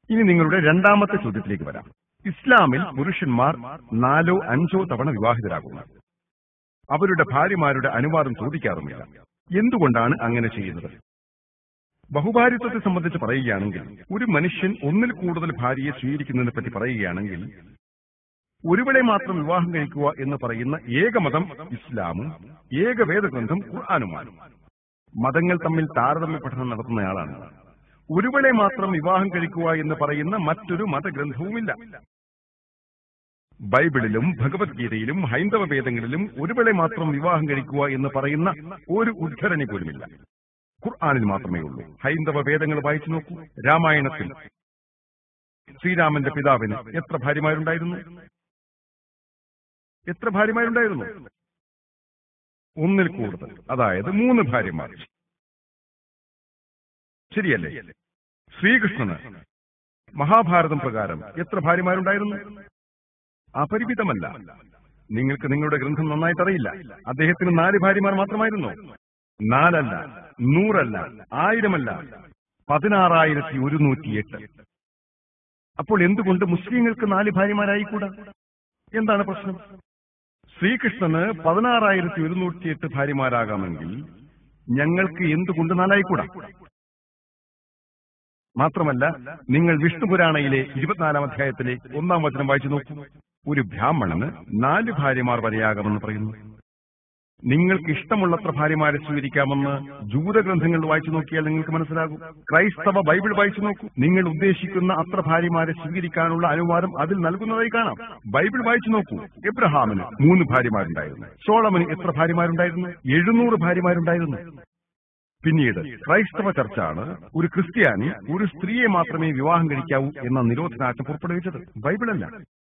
ഇനി നിങ്ങളുടെ രണ്ടാമത്തെ ചോദ്യത്തിലേക്ക് വരാം ഇസ്ലാമിൽ പുരുഷന്മാർ നാലോ അഞ്ചോ തവണ വിവാഹിതരാകുന്നു അവരുടെ ഭാര്യമാരുടെ അനുവാദം ചോദിക്കാറുമില്ല എന്തുകൊണ്ടാണ് അങ്ങനെ ചെയ്യുന്നത് ബഹുഭാര്യത്വത്തെ സംബന്ധിച്ച് പറയുകയാണെങ്കിൽ ഒരു മനുഷ്യൻ ഒന്നിൽ കൂടുതൽ ഭാര്യയെ സ്വീകരിക്കുന്നതിനെ പറ്റി പറയുകയാണെങ്കിൽ ഒരുവളെ മാത്രം വിവാഹം കഴിക്കുക എന്ന് പറയുന്ന ഏകമതം ഇസ്ലാമും ഏക വേദഗ്രന്ഥം ഖുർആാനുമാണ് മതങ്ങൾ തമ്മിൽ താരതമ്യ പഠനം നടത്തുന്നയാളാണ് ഒരുവളെ മാത്രം വിവാഹം കഴിക്കുക എന്ന് പറയുന്ന മറ്റൊരു മതഗ്രന്ഥവുമില്ല ബൈബിളിലും ഭഗവത്ഗീതയിലും ഹൈന്ദവ വേദങ്ങളിലും ഒരുവളെ മാത്രം വിവാഹം കഴിക്കുക എന്ന് പറയുന്ന ഒരു ഉദ്ധരണി പോലുമില്ല ഖുർആാനിൽ മാത്രമേ ഉള്ളൂ ഹൈന്ദവ വേദങ്ങൾ വായിച്ചു നോക്കൂ രാമായണത്തിൽ ശ്രീരാമന്റെ പിതാവിന് എത്ര ഭാര്യമാരുണ്ടായിരുന്നു എത്ര ഭാര്യമാരുണ്ടായിരുന്നു ഒന്നിൽ കൂടുതൽ അതായത് മൂന്ന് ഭാര്യമാർ ശരിയല്ലേ ശ്രീകൃഷ്ണന് മഹാഭാരതം പ്രകാരം എത്ര ഭാര്യമാരുണ്ടായിരുന്നു അപരിമിതമല്ല നിങ്ങൾക്ക് നിങ്ങളുടെ ഗ്രന്ഥം നന്നായിട്ട് അറിയില്ല അദ്ദേഹത്തിന് നാല് ഭാര്യമാർ മാത്രമായിരുന്നു നാലല്ല നൂറല്ല ആയിരമല്ല പതിനാറായിരത്തി ഒരുന്നൂറ്റിയെട്ട് അപ്പോൾ എന്തുകൊണ്ട് മുസ്ലിങ്ങൾക്ക് നാല് ഭാര്യമാരായിക്കൂടാ എന്താണ് പ്രശ്നം ശ്രീകൃഷ്ണന് പതിനാറായിരത്തി ഒരുന്നൂറ്റിയെട്ട് ഭാര്യമാരാകാമെങ്കിൽ ഞങ്ങൾക്ക് എന്തുകൊണ്ട് നാലായിക്കൂടാ മാത്രമല്ല നിങ്ങൾ വിഷ്ണുപുരാണയിലെ ഇരുപത്തിനാലാം അധ്യായത്തിലെ ഒന്നാം വചനം വായിച്ചു നോക്കൂ ഒരു ബ്രാഹ്മണന് നാല് ഭാര്യമാർ വരെയാകാമെന്ന് പറയുന്നു നിങ്ങൾക്ക് ഇഷ്ടമുള്ളത്ര ഭാര്യമാരെ സ്വീകരിക്കാമെന്ന് ജൂതഗ്രന്ഥങ്ങൾ വായിച്ചു നോക്കിയാൽ നിങ്ങൾക്ക് മനസ്സിലാകും ക്രൈസ്തവ ബൈബിൾ വായിച്ചു നോക്കൂ നിങ്ങൾ ഉദ്ദേശിക്കുന്ന അത്ര ഭാര്യമാരെ സ്വീകരിക്കാനുള്ള അനുവാദം അതിൽ നൽകുന്നതായി കാണാം ബൈബിൾ വായിച്ചു നോക്കൂ എബ്രഹാമിന് മൂന്ന് ഭാര്യമാരുണ്ടായിരുന്നു സോളമന് എത്ര ഭാര്യമാരുണ്ടായിരുന്നു എഴുന്നൂറ് ഭാര്യമാരുണ്ടായിരുന്നു പിന്നീട് ക്രൈസ്തവ ചർച്ചാണ് ഒരു ക്രിസ്ത്യാനി ഒരു സ്ത്രീയെ മാത്രമേ വിവാഹം കഴിക്കാവൂ എന്ന നിരോധനാജ്ഞ പുറപ്പെടുവിച്ചത് ബൈബിളല്ല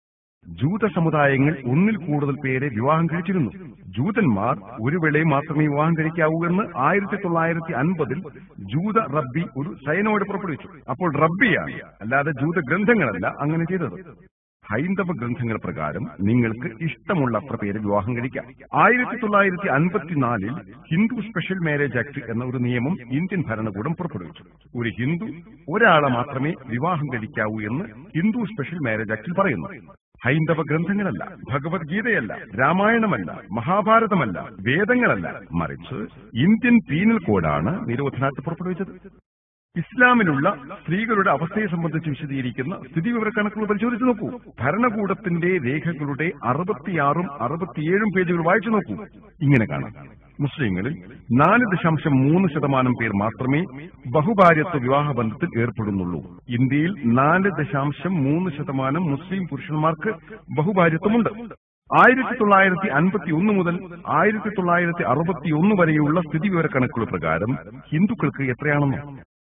ജൂത സമുദായങ്ങൾ ഒന്നിൽ കൂടുതൽ പേരെ വിവാഹം കഴിച്ചിരുന്നു ജൂതന്മാർ ഒരു വേളയെ മാത്രമേ വിവാഹം കഴിക്കാവൂ എന്ന് ആയിരത്തി തൊള്ളായിരത്തി അൻപതിൽ ജൂത റബ്ബി ഒരു സൈനോട് പുറപ്പെടുവിച്ചു അപ്പോൾ റബ്ബിയാണ് അല്ലാതെ ജൂത ഗ്രന്ഥങ്ങളല്ല അങ്ങനെ ചെയ്തത് ഹൈന്ദവ ഗ്രന്ഥങ്ങൾ പ്രകാരം നിങ്ങൾക്ക് ഇഷ്ടമുള്ളത്ര പേര് വിവാഹം കഴിക്കാം ആയിരത്തി തൊള്ളായിരത്തി അൻപത്തിനാലിൽ ഹിന്ദു സ്പെഷ്യൽ മാരേജ് ആക്ട് എന്ന ഒരു നിയമം ഇന്ത്യൻ ഭരണകൂടം പുറപ്പെടുവിച്ചു ഒരു ഹിന്ദു ഒരാളെ മാത്രമേ വിവാഹം കഴിക്കാവൂ എന്ന് ഹിന്ദു സ്പെഷ്യൽ മാരേജ് ആക്ടിൽ പറയുന്നു ഹൈന്ദവ ഗ്രന്ഥങ്ങളല്ല ഭഗവത്ഗീതയല്ല രാമായണമല്ല മഹാഭാരതമല്ല വേദങ്ങളല്ല മറിച്ച് ഇന്ത്യൻ പീനൽ കോഡാണ് നിരോധനാജ്ഞ പുറപ്പെടുവിച്ചത് ഇസ്ലാമിലുള്ള സ്ത്രീകളുടെ അവസ്ഥയെ സംബന്ധിച്ച് വിശദീകരിക്കുന്ന സ്ഥിതിവിവര കണക്കുകൾ പരിശോധിച്ചു നോക്കൂ ഭരണകൂടത്തിന്റെ രേഖകളുടെ അറുപത്തിയാറും അറുപത്തിയേഴും പേജുകൾ വായിച്ചു നോക്കൂ ഇങ്ങനെ കാണാം മുസ്ലിങ്ങളിൽ നാല് ദശാംശം മൂന്ന് ശതമാനം പേർ മാത്രമേ ബഹുഭാര്യത്വ വിവാഹ ബന്ധത്തിൽ ഏർപ്പെടുന്നുള്ളൂ ഇന്ത്യയിൽ നാല് ദശാംശം മൂന്ന് ശതമാനം മുസ്ലിം പുരുഷന്മാർക്ക് ബഹുഭാര്യത്വമുണ്ട് ആയിരത്തി തൊള്ളായിരത്തി അൻപത്തി ഒന്ന് മുതൽ ആയിരത്തി തൊള്ളായിരത്തി അറുപത്തി ഒന്ന് വരെയുള്ള സ്ഥിതിവിവര കണക്കുകൾ പ്രകാരം ഹിന്ദുക്കൾക്ക് എത്രയാണെന്നോ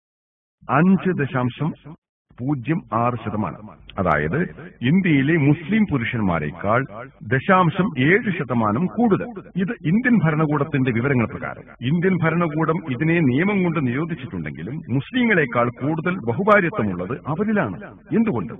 അഞ്ച് ദശാംശം പൂജ്യം ആറ് ശതമാനം അതായത് ഇന്ത്യയിലെ മുസ്ലിം പുരുഷന്മാരെക്കാൾ ദശാംശം ഏഴ് ശതമാനം കൂടുതൽ ഇത് ഇന്ത്യൻ ഭരണകൂടത്തിന്റെ വിവരങ്ങൾ പ്രകാരം ഇന്ത്യൻ ഭരണകൂടം ഇതിനെ നിയമം കൊണ്ട് നിരോധിച്ചിട്ടുണ്ടെങ്കിലും മുസ്ലിങ്ങളെക്കാൾ കൂടുതൽ ബഹുഭാര്യത്വമുള്ളത് അവരിലാണ് എന്തുകൊണ്ട്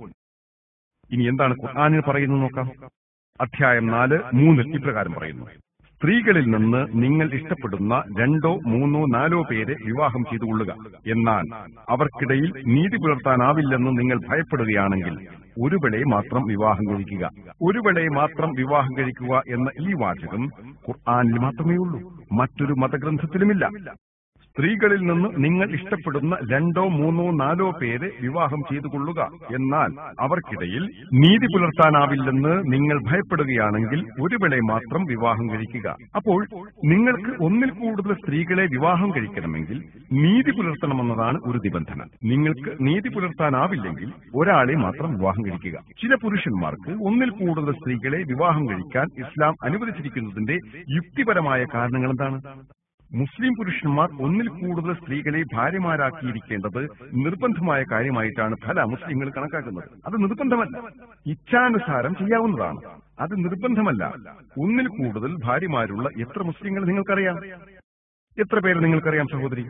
ഇനി എന്താണ് ഖുർആാനിൽ പറയുന്നത് നോക്കാം അധ്യായം നാല് മൂന്നിൽ ഇപ്രകാരം പറയുന്നു സ്ത്രീകളിൽ നിന്ന് നിങ്ങൾ ഇഷ്ടപ്പെടുന്ന രണ്ടോ മൂന്നോ നാലോ പേരെ വിവാഹം ചെയ്തുകൊള്ളുക എന്നാൽ അവർക്കിടയിൽ നീതി പുലർത്താനാവില്ലെന്ന് നിങ്ങൾ ഭയപ്പെടുകയാണെങ്കിൽ ഒരുവളെ മാത്രം വിവാഹം കഴിക്കുക ഒരുവളെ മാത്രം വിവാഹം കഴിക്കുക എന്ന ഈ വാചകം ഖുർആാനിൽ മാത്രമേ ഉള്ളൂ മറ്റൊരു മതഗ്രന്ഥത്തിലുമില്ല സ്ത്രീകളിൽ നിന്ന് നിങ്ങൾ ഇഷ്ടപ്പെടുന്ന രണ്ടോ മൂന്നോ നാലോ പേരെ വിവാഹം ചെയ്തു കൊള്ളുക എന്നാൽ അവർക്കിടയിൽ നീതി പുലർത്താനാവില്ലെന്ന് നിങ്ങൾ ഭയപ്പെടുകയാണെങ്കിൽ ഒരുവളെ മാത്രം വിവാഹം കഴിക്കുക അപ്പോൾ നിങ്ങൾക്ക് ഒന്നിൽ കൂടുതൽ സ്ത്രീകളെ വിവാഹം കഴിക്കണമെങ്കിൽ നീതി പുലർത്തണമെന്നതാണ് ഒരു നിബന്ധന നിങ്ങൾക്ക് നീതി പുലർത്താനാവില്ലെങ്കിൽ ഒരാളെ മാത്രം വിവാഹം കഴിക്കുക ചില പുരുഷന്മാർക്ക് ഒന്നിൽ കൂടുതൽ സ്ത്രീകളെ വിവാഹം കഴിക്കാൻ ഇസ്ലാം അനുവദിച്ചിരിക്കുന്നതിന്റെ യുക്തിപരമായ കാരണങ്ങൾ എന്താണ് മുസ്ലിം പുരുഷന്മാർ ഒന്നിൽ കൂടുതൽ സ്ത്രീകളെ ഭാര്യമാരാക്കിയിരിക്കേണ്ടത് നിർബന്ധമായ കാര്യമായിട്ടാണ് പല മുസ്ലിങ്ങൾ കണക്കാക്കുന്നത് അത് നിർബന്ധമല്ല ഇച്ഛാനുസാരം ചെയ്യാവുന്നതാണ് അത് നിർബന്ധമല്ല ഒന്നിൽ കൂടുതൽ ഭാര്യമാരുള്ള എത്ര മുസ്ലിങ്ങൾ നിങ്ങൾക്കറിയാം എത്ര പേര് നിങ്ങൾക്കറിയാം സഹോദരി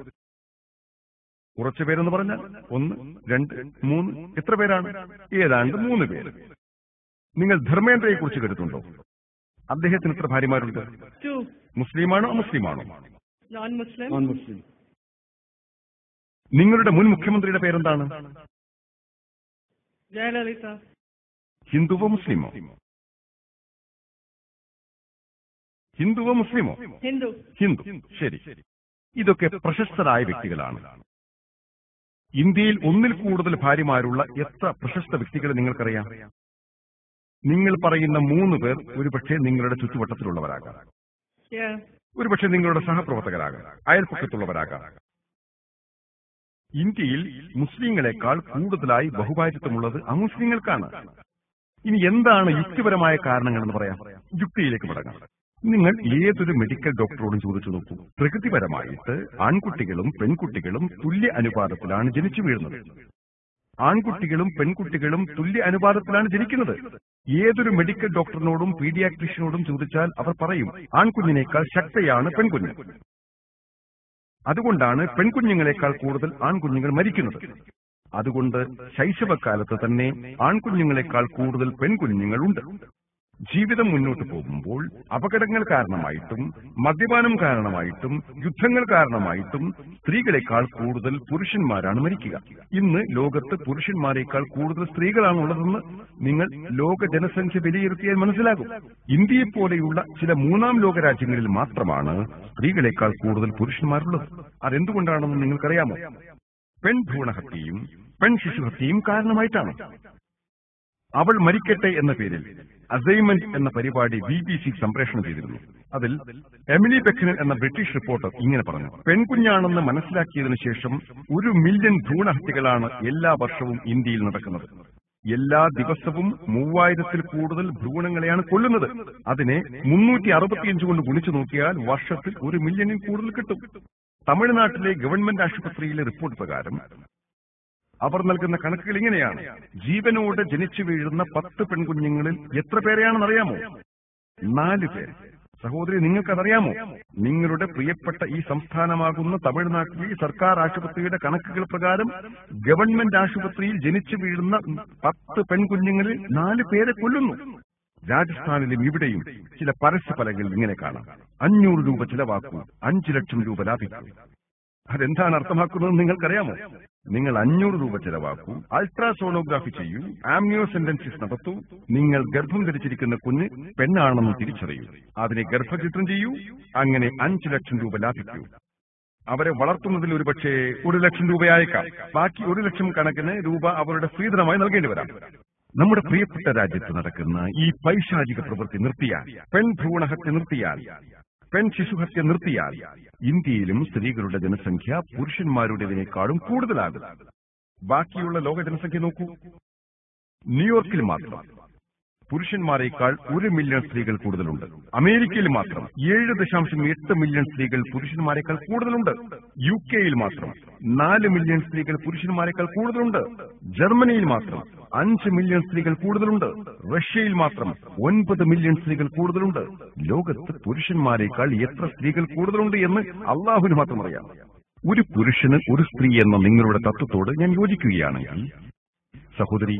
കുറച്ചു പേരെന്ന് പറഞ്ഞാൽ ഒന്ന് രണ്ട് മൂന്ന് എത്ര പേരാണ് ഏതാണ്ട് മൂന്ന് പേര് നിങ്ങൾ ധർമ്മേന്ദ്രയെ കുറിച്ച് കേട്ടിട്ടുണ്ടോ അദ്ദേഹത്തിന് എത്ര ഭാര്യമാരുണ്ട് Two. മുസ്ലിമാണോ അമുസ്ലിമാണോ Non-Muslim. Non-Muslim. നിങ്ങളുടെ മുൻ മുഖ്യമന്ത്രിയുടെ പേരെന്താണ് ജയലളിത ഹിന്ദുവോ മുസ്ലിമോ ഹിന്ദുവോ മുസ്ലിമോ ഹിന്ദു ഹിന്ദു ശരി ഇതൊക്കെ പ്രശസ്തരായ വ്യക്തികളാണ് ഇന്ത്യയിൽ ഒന്നിൽ കൂടുതൽ ഭാര്യമാരുള്ള എത്ര പ്രശസ്ത വ്യക്തികളെ നിങ്ങൾക്കറിയാം നിങ്ങൾ പറയുന്ന മൂന്ന് പേർ ഒരുപക്ഷെ നിങ്ങളുടെ ചുറ്റുവട്ടത്തിലുള്ളവരാകാം Yeah. ഒരുപക്ഷെ നിങ്ങളുടെ സഹപ്രവർത്തകരാകാം അയൽപ്പക്കത്തുള്ളവരാകാം ഇന്ത്യയിൽ മുസ്ലിങ്ങളെക്കാൾ കൂടുതലായി ബഹുഭാര്യത്വമുള്ളത് അമുസ്ലിങ്ങൾക്കാണ് ഇനി എന്താണ് യുക്തിപരമായ കാരണങ്ങളെന്ന് പറയാം യുക്തിയിലേക്ക് മടങ്ങാം നിങ്ങൾ ഏതൊരു മെഡിക്കൽ ഡോക്ടറോടും ചോദിച്ചു നോക്കൂ പ്രകൃതിപരമായിട്ട് ആൺകുട്ടികളും പെൺകുട്ടികളും തുല്യ അനുപാതത്തിലാണ് ജനിച്ചു വീഴുന്നത് ആൺകുട്ടികളും പെൺകുട്ടികളും തുല്യ അനുപാതത്തിലാണ് ജനിക്കുന്നത് ഏതൊരു മെഡിക്കൽ ഡോക്ടറിനോടും പീഡിയാട്രീഷ്യനോടും ചോദിച്ചാൽ അവർ പറയും ആൺകുഞ്ഞിനേക്കാൾ ശക്തയാണ് പെൺകുഞ്ഞ് അതുകൊണ്ടാണ് പെൺകുഞ്ഞുങ്ങളെക്കാൾ കൂടുതൽ ആൺകുഞ്ഞുങ്ങൾ മരിക്കുന്നത് അതുകൊണ്ട് ശൈശവകാലത്ത് തന്നെ ആൺകുഞ്ഞുങ്ങളെക്കാൾ കൂടുതൽ പെൺകുഞ്ഞുങ്ങളുണ്ട് ജീവിതം മുന്നോട്ട് പോകുമ്പോൾ അപകടങ്ങൾ കാരണമായിട്ടും മദ്യപാനം കാരണമായിട്ടും യുദ്ധങ്ങൾ കാരണമായിട്ടും സ്ത്രീകളെക്കാൾ കൂടുതൽ പുരുഷന്മാരാണ് മരിക്കുക ഇന്ന് ലോകത്ത് പുരുഷന്മാരെക്കാൾ കൂടുതൽ സ്ത്രീകളാണുള്ളതെന്ന് നിങ്ങൾ ലോക ജനസംഖ്യ വിലയിരുത്തിയാൽ മനസ്സിലാകും ഇന്ത്യയെപ്പോലെയുള്ള ചില മൂന്നാം ലോക രാജ്യങ്ങളിൽ മാത്രമാണ് സ്ത്രീകളെക്കാൾ കൂടുതൽ പുരുഷന്മാരുള്ളത് അതെന്തുകൊണ്ടാണെന്ന് നിങ്ങൾക്കറിയാമോ പെൺഭ്രൂണഹത്യയും പെൺ ശിശുഹത്യയും കാരണമായിട്ടാണ് അവൾ മരിക്കട്ടെ എന്ന പേരിൽ അസൈൻമെന്റ് എന്ന പരിപാടി ബി ബി സി സംപ്രേഷണം ചെയ്തിരുന്നു അതിൽ എമിലി ബെക്കനൻ എന്ന ബ്രിട്ടീഷ് റിപ്പോർട്ടർ ഇങ്ങനെ പറഞ്ഞു പെൺകുഞ്ഞാണെന്ന് മനസ്സിലാക്കിയതിനു ശേഷം ഒരു മില്യൺ ഭ്രൂണഹത്യകളാണ് എല്ലാ വർഷവും ഇന്ത്യയിൽ നടക്കുന്നത് എല്ലാ ദിവസവും മൂവായിരത്തിൽ കൂടുതൽ ഭ്രൂണങ്ങളെയാണ് കൊല്ലുന്നത് അതിനെ മുന്നൂറ്റി അറുപത്തിയഞ്ച് കൊണ്ട് ഗുണിച്ചു നോക്കിയാൽ വർഷത്തിൽ ഒരു മില്യണിൽ കൂടുതൽ കിട്ടും തമിഴ്നാട്ടിലെ ഗവൺമെന്റ് ആശുപത്രിയിലെ റിപ്പോർട്ട് പ്രകാരം അവർ നൽകുന്ന കണക്കുകൾ ഇങ്ങനെയാണ് ജീവനോടെ ജനിച്ചു വീഴുന്ന പത്ത് പെൺകുഞ്ഞുങ്ങളിൽ എത്ര പേരെയാണെന്നറിയാമോ നാല് പേര് സഹോദരി നിങ്ങൾക്കതറിയാമോ നിങ്ങളുടെ പ്രിയപ്പെട്ട ഈ സംസ്ഥാനമാകുന്ന തമിഴ്നാട്ടിലെ സർക്കാർ ആശുപത്രിയുടെ കണക്കുകൾ പ്രകാരം ഗവൺമെന്റ് ആശുപത്രിയിൽ ജനിച്ചു വീഴുന്ന പത്ത് പെൺകുഞ്ഞുങ്ങളിൽ നാല് പേരെ കൊല്ലുന്നു രാജസ്ഥാനിലും ഇവിടെയും ചില പരസ്യ ഫലങ്ങളിൽ ഇങ്ങനെ കാണാം അഞ്ഞൂറ് രൂപ ചിലവാക്കൂ അഞ്ചു ലക്ഷം രൂപ ലാഭിക്കൂ അതെന്താണ് അർത്ഥമാക്കുന്നത് നിങ്ങൾക്കറിയാമോ നിങ്ങൾ അഞ്ഞൂറ് രൂപ ചെലവാക്കൂ അൾട്രാസോണോഗ്രാഫി ചെയ്യൂ ആംനിയോസെന്റൻസിസ് നടത്തൂ നിങ്ങൾ ഗർഭം ധരിച്ചിരിക്കുന്ന കുഞ്ഞ് പെണ്ണാണെന്ന് തിരിച്ചറിയൂ അതിനെ ഗർഭചിത്രം ചെയ്യൂ അങ്ങനെ അഞ്ചു ലക്ഷം രൂപ ലാഭിക്കൂ അവരെ വളർത്തുന്നതിൽ ഒരുപക്ഷെ ഒരു ലക്ഷം രൂപയായേക്കാം ബാക്കി ഒരു ലക്ഷം കണക്കിന് രൂപ അവരുടെ സ്ത്രീധനമായി നൽകേണ്ടി വരാം നമ്മുടെ പ്രിയപ്പെട്ട രാജ്യത്ത് നടക്കുന്ന ഈ പൈശാചിക പ്രവൃത്തി നിർത്തിയാൽ പെൺഭ്രൂണഹത്യ നിർത്തിയാൽ പെൺ ശിശുഹത്യ നിർത്തിയാൽ ഇന്ത്യയിലും സ്ത്രീകളുടെ ജനസംഖ്യ പുരുഷന്മാരുടേതിനേക്കാളും കൂടുതലാകും ബാക്കിയുള്ള ലോക ജനസംഖ്യ നോക്കൂ ന്യൂയോർക്കിൽ മാത്രം പുരുഷന്മാരെക്കാൾ ഒരു മില്യൺ സ്ത്രീകൾ കൂടുതലുണ്ട് അമേരിക്കയിൽ മാത്രം ഏഴ് ദശാംശം എട്ട് മില്യൺ സ്ത്രീകൾ പുരുഷന്മാരെക്കാൾ കൂടുതലുണ്ട് യു കെയിൽ മാത്രം നാല് മില്യൺ സ്ത്രീകൾ പുരുഷന്മാരെക്കാൾ കൂടുതലുണ്ട് ജർമ്മനിയിൽ മാത്രം അഞ്ച് മില്യൺ സ്ത്രീകൾ കൂടുതലുണ്ട് റഷ്യയിൽ മാത്രം ഒൻപത് മില്യൺ സ്ത്രീകൾ കൂടുതലുണ്ട് ലോകത്ത് പുരുഷന്മാരെക്കാൾ എത്ര സ്ത്രീകൾ കൂടുതലുണ്ട് എന്ന് അള്ളാഹുവിന് മാത്രം അറിയാം ഒരു പുരുഷന് ഒരു സ്ത്രീ എന്ന നിങ്ങളുടെ തത്വത്തോട് ഞാൻ യോജിക്കുകയാണെങ്കിൽ സഹോദരി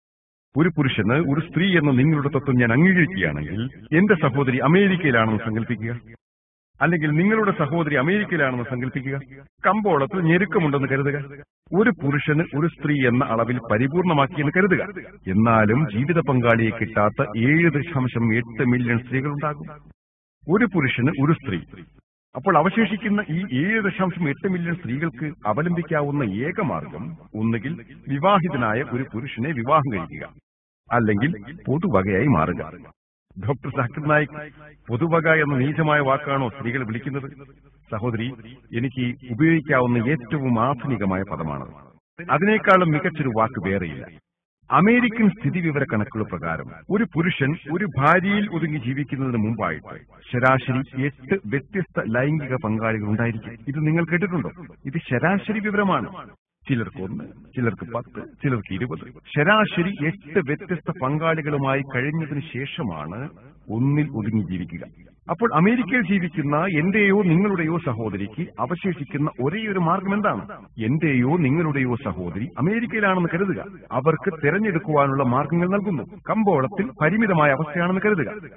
ഒരു പുരുഷന് ഒരു സ്ത്രീ എന്ന നിങ്ങളുടെ തത്വം ഞാൻ അംഗീകരിക്കുകയാണെങ്കിൽ എന്റെ സഹോദരി അമേരിക്കയിലാണെന്ന് സങ്കല്പിക്കുക അല്ലെങ്കിൽ നിങ്ങളുടെ സഹോദരി അമേരിക്കയിലാണെന്ന് സങ്കല്പിക്കുക കമ്പോളത്തിൽ ഞെരുക്കമുണ്ടെന്ന് കരുതുക ഒരു പുരുഷന് ഒരു സ്ത്രീ എന്ന അളവിൽ പരിപൂർണമാക്കിയെന്ന് കരുതുക എന്നാലും ജീവിത പങ്കാളിയെ കിട്ടാത്ത ഏഴ് ദശാംശം എട്ട് മില്യൺ സ്ത്രീകളുണ്ടാകും ഒരു പുരുഷന് ഒരു സ്ത്രീ അപ്പോൾ അവശേഷിക്കുന്ന ഈ ഏഴ് ദശാംശം എട്ട് മില്യൺ സ്ത്രീകൾക്ക് അവലംബിക്കാവുന്ന ഏക മാർഗം ഒന്നുകിൽ വിവാഹിതനായ ഒരു പുരുഷനെ വിവാഹം കഴിക്കുക അല്ലെങ്കിൽ പൊതുവകയായി മാറുക ഡോക്ടർ സാക്കിർ നായിക് പൊതുവക എന്ന നീചമായ വാക്കാണോ സ്ത്രീകൾ വിളിക്കുന്നത് സഹോദരി എനിക്ക് ഉപയോഗിക്കാവുന്ന ഏറ്റവും ആധുനികമായ പദമാണ് അതിനേക്കാളും മികച്ചൊരു വാക്ക് വേറെയില്ല അമേരിക്കൻ സ്ഥിതിവിവര കണക്കുകൾ പ്രകാരം ഒരു പുരുഷൻ ഒരു ഭാര്യയിൽ ഒതുങ്ങി ജീവിക്കുന്നതിന് മുമ്പായിട്ട് ശരാശരി എട്ട് വ്യത്യസ്ത ലൈംഗിക പങ്കാളികൾ ഉണ്ടായിരിക്കും ഇത് നിങ്ങൾ കേട്ടിട്ടുണ്ടോ ഇത് ശരാശരി വിവരമാണ് ചിലർക്ക് ഒന്ന് ചിലർക്ക് പത്ത് ചിലർക്ക് ഇരുപത് ശരാശരി എട്ട് വ്യത്യസ്ത പങ്കാളികളുമായി കഴിഞ്ഞതിന് ശേഷമാണ് ഒന്നിൽ ഒതുങ്ങി ജീവിക്കുക അപ്പോൾ അമേരിക്കയിൽ ജീവിക്കുന്ന എന്റെയോ നിങ്ങളുടെയോ സഹോദരിക്ക് അവശേഷിക്കുന്ന ഒരേ ഒരു മാർഗം എന്താണ് എന്റെയോ നിങ്ങളുടെയോ സഹോദരി അമേരിക്കയിലാണെന്ന് കരുതുക അവർക്ക് തെരഞ്ഞെടുക്കുവാനുള്ള മാർഗങ്ങൾ നൽകുന്നു കമ്പോളത്തിൽ പരിമിതമായ അവസ്ഥയാണെന്ന് കരുതുക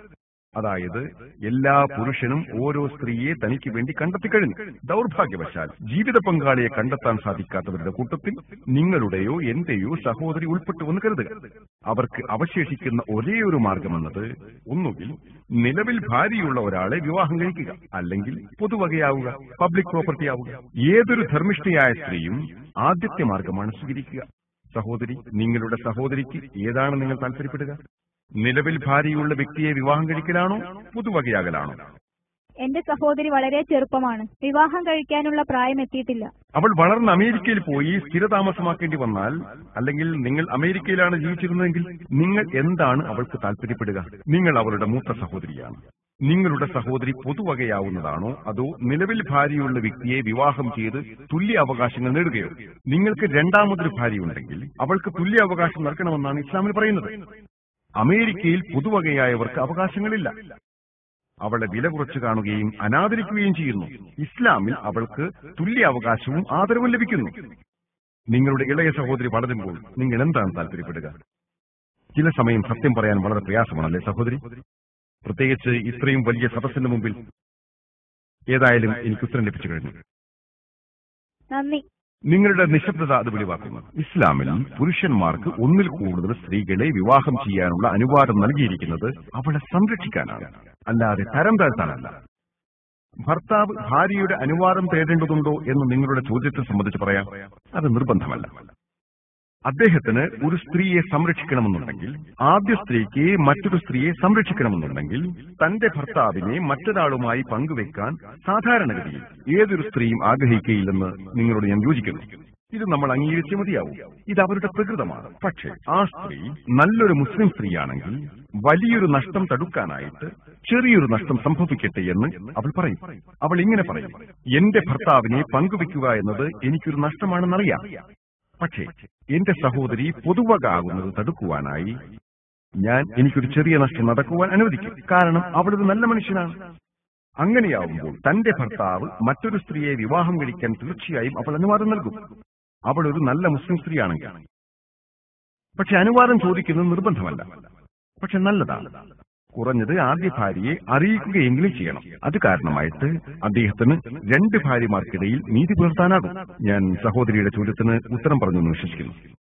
അതായത് എല്ലാ പുരുഷനും ഓരോ സ്ത്രീയെ തനിക്ക് വേണ്ടി കണ്ടെത്തിക്കഴിഞ്ഞു ദൗർഭാഗ്യവശാൽ ജീവിത പങ്കാളിയെ കണ്ടെത്താൻ സാധിക്കാത്തവരുടെ കൂട്ടത്തിൽ നിങ്ങളുടെയോ എന്റെയോ സഹോദരി ഉൾപ്പെട്ടുവെന്ന് കരുതുക അവർക്ക് അവശേഷിക്കുന്ന ഒരേ ഒരു മാർഗമെന്നത് ഒന്നുകിൽ നിലവിൽ ഭാര്യയുള്ള ഒരാളെ വിവാഹം കഴിക്കുക അല്ലെങ്കിൽ പൊതുവകയാവുക പബ്ലിക് പ്രോപ്പർട്ടി ആവുക ഏതൊരു ധർമ്മിഷ്ഠയായ സ്ത്രീയും ആദ്യത്തെ മാർഗമാണ് സ്വീകരിക്കുക സഹോദരി നിങ്ങളുടെ സഹോദരിക്ക് ഏതാണ് നിങ്ങൾ താല്പര്യപ്പെടുക നിലവിൽ ഭാര്യയുള്ള വ്യക്തിയെ വിവാഹം കഴിക്കലാണോ പുതുവകയാകലാണോ എന്റെ സഹോദരി വളരെ ചെറുപ്പമാണ് വിവാഹം കഴിക്കാനുള്ള പ്രായം എത്തിയിട്ടില്ല അവൾ വളർന്ന് അമേരിക്കയിൽ പോയി സ്ഥിരതാമസമാക്കേണ്ടി വന്നാൽ അല്ലെങ്കിൽ നിങ്ങൾ അമേരിക്കയിലാണ് ജീവിച്ചിരുന്നതെങ്കിൽ നിങ്ങൾ എന്താണ് അവൾക്ക് താല്പര്യപ്പെടുക നിങ്ങൾ അവളുടെ മൂത്ത സഹോദരിയാണ് നിങ്ങളുടെ സഹോദരി പൊതുവകയാവുന്നതാണോ അതോ നിലവിൽ ഭാര്യയുള്ള വ്യക്തിയെ വിവാഹം ചെയ്ത് തുല്യ അവകാശങ്ങൾ നേടുകയോ നിങ്ങൾക്ക് രണ്ടാമതൊരു ഭാര്യയുണ്ടെങ്കിൽ അവൾക്ക് തുല്യ അവകാശം നൽകണമെന്നാണ് ഇസ്ലാമിൽ പറയുന്നത് അമേരിക്കയിൽ പൊതുവകയായവർക്ക് അവകാശങ്ങളില്ല അവളെ വില കുറച്ചു കാണുകയും അനാദരിക്കുകയും ചെയ്യുന്നു ഇസ്ലാമിൽ അവൾക്ക് തുല്യ അവകാശവും ആദരവും ലഭിക്കുന്നു നിങ്ങളുടെ ഇളയ സഹോദരി വളരുമ്പോൾ നിങ്ങൾ എന്താണ് താല്പര്യപ്പെടുക ചില സമയം സത്യം പറയാൻ വളരെ പ്രയാസമാണല്ലേ സഹോദരി പ്രത്യേകിച്ച് ഇത്രയും വലിയ സദസ്സിന്റെ മുമ്പിൽ ഏതായാലും എനിക്ക് ഉത്തരം ലഭിച്ചു കഴിഞ്ഞു നന്ദി നിങ്ങളുടെ നിശബ്ദത അത് വെളിവാക്കുന്നു ഇസ്ലാമിൽ പുരുഷന്മാർക്ക് ഒന്നിൽ കൂടുതൽ സ്ത്രീകളെ വിവാഹം ചെയ്യാനുള്ള അനുവാദം നൽകിയിരിക്കുന്നത് അവളെ സംരക്ഷിക്കാനാണ് അല്ലാതെ തരം താഴ്ത്താനല്ല ഭർത്താവ് ഭാര്യയുടെ അനുവാദം തേടേണ്ടതുണ്ടോ എന്ന് നിങ്ങളുടെ ചോദ്യത്തെ സംബന്ധിച്ച് പറയാം അത് നിർബന്ധമല്ല അദ്ദേഹത്തിന് ഒരു സ്ത്രീയെ സംരക്ഷിക്കണമെന്നുണ്ടെങ്കിൽ ആദ്യ സ്ത്രീക്ക് മറ്റൊരു സ്ത്രീയെ സംരക്ഷിക്കണമെന്നുണ്ടെങ്കിൽ തന്റെ ഭർത്താവിനെ മറ്റൊരാളുമായി പങ്കുവെക്കാൻ സാധാരണഗതിയിൽ ഏതൊരു സ്ത്രീയും ആഗ്രഹിക്കുകയില്ലെന്ന് നിങ്ങളോട് ഞാൻ യോജിക്കുന്നു ഇത് നമ്മൾ അംഗീകരിച്ചേ മതിയാവും ഇത് അവരുടെ പ്രകൃതമാണ് പക്ഷേ ആ സ്ത്രീ നല്ലൊരു മുസ്ലിം സ്ത്രീയാണെങ്കിൽ വലിയൊരു നഷ്ടം തടുക്കാനായിട്ട് ചെറിയൊരു നഷ്ടം സംഭവിക്കട്ടെ എന്ന് അവൾ പറയും അവൾ ഇങ്ങനെ പറയും എന്റെ ഭർത്താവിനെ പങ്കുവെക്കുക എന്നത് എനിക്കൊരു നഷ്ടമാണെന്നറിയാം പക്ഷേ എന്റെ സഹോദരി പൊതുവക ആകുന്നത് തടുക്കുവാനായി ഞാൻ എനിക്കൊരു ചെറിയ നഷ്ടം നടക്കുവാൻ അനുവദിക്കും കാരണം അവളൊരു നല്ല മനുഷ്യനാണ് അങ്ങനെയാവുമ്പോൾ തന്റെ ഭർത്താവ് മറ്റൊരു സ്ത്രീയെ വിവാഹം കഴിക്കാൻ തീർച്ചയായും അവൾ അനുവാദം നൽകും അവൾ ഒരു നല്ല മുസ്ലിം സ്ത്രീയാണെങ്കിൽ പക്ഷെ അനുവാദം ചോദിക്കുന്നത് നിർബന്ധമല്ല പക്ഷെ നല്ലതാണ് കുറഞ്ഞത് ആദ്യ ഭാര്യയെ അറിയിക്കുകയെങ്കിലും ചെയ്യണം അത് കാരണമായിട്ട് അദ്ദേഹത്തിന് രണ്ട് ഭാര്യമാർക്കിടയിൽ നീതി പുലർത്താനാകും ഞാൻ സഹോദരിയുടെ ചോദ്യത്തിന് ഉത്തരം പറഞ്ഞു എന്ന് വിശ്വസിക്കുന്നു